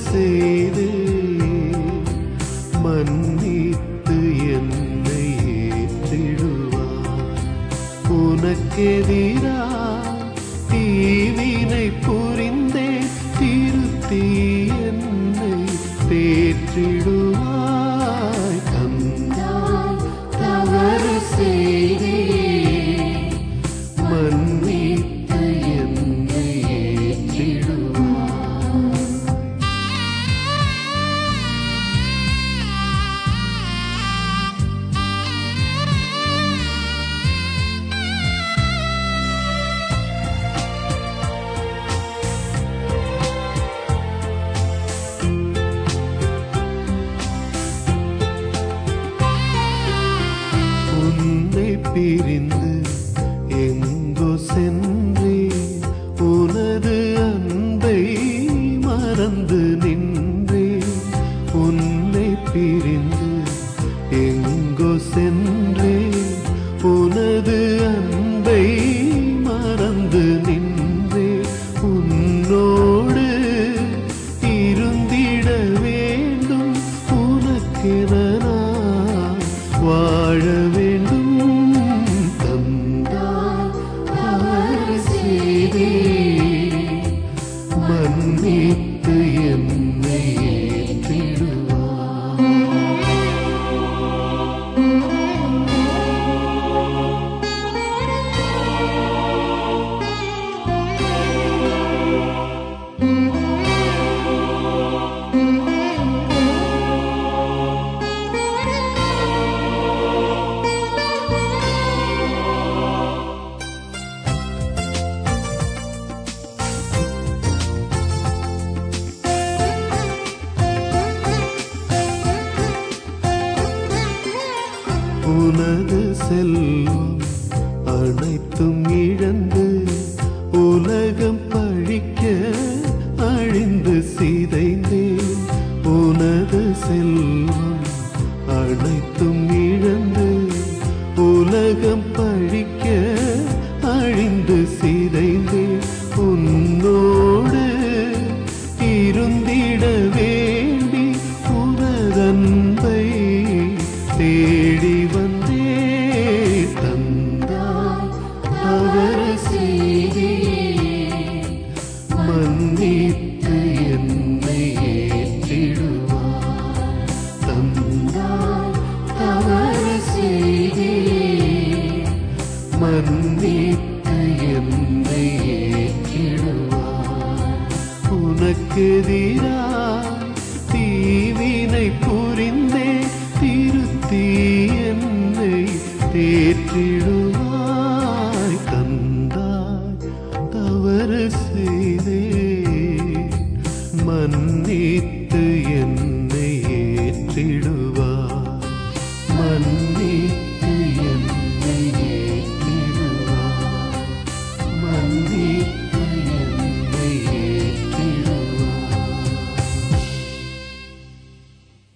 செய்தே மன்னித்து என்னை ஏற்றிடுவார் உனக்கெதிரா தீவினை புரிந்தே திருத்தி என்னை தேற்றிடுவாய் கந்தாய் தவறு செய்தே மன்னித்து என்னை ஏற்றிடுவாய் உன்னை பிரிந்து எங்கோ சென்றேன் உனது அன்பை மறந்து நின்றேன் உன்னை பிரிந்து எங்கோ சென்றேன் உனது அன்பை மறந்து நின்றேன் உன்னோடு இருந்திட வேண்டும் உனக்கென நான் வாழ வேண்டும் தந்தாய் தவறு செய்தே மன்னித்து என்னை ஏற்றிடுவாய் உனது செல்வம் அனைத்தும் இழந்து உலகம் பழிக்க அழிந்து சிதைந்தேன் உனது செல்வம் அனைத்தும் இழந்து உலகம் பழிக்க அழிந்து சிதைந்தேன் உன்னோடு இருந்திட வேண்டி உனதன்பை தேடி வந்தே தந்தாய் தவறு செய்தே மன்னித்து என்னை ஏற்றிடுவாய் தந்தாய் தவறு செய்தே மன்னித்து என்னை ஏற்றிடுவாய் உனக்கெதிராய் தீவினை புரிந்தே திருத்தி என்னை தேற்றிடுவாய் தந்தாய் தவறு செய்தே மன்னித்து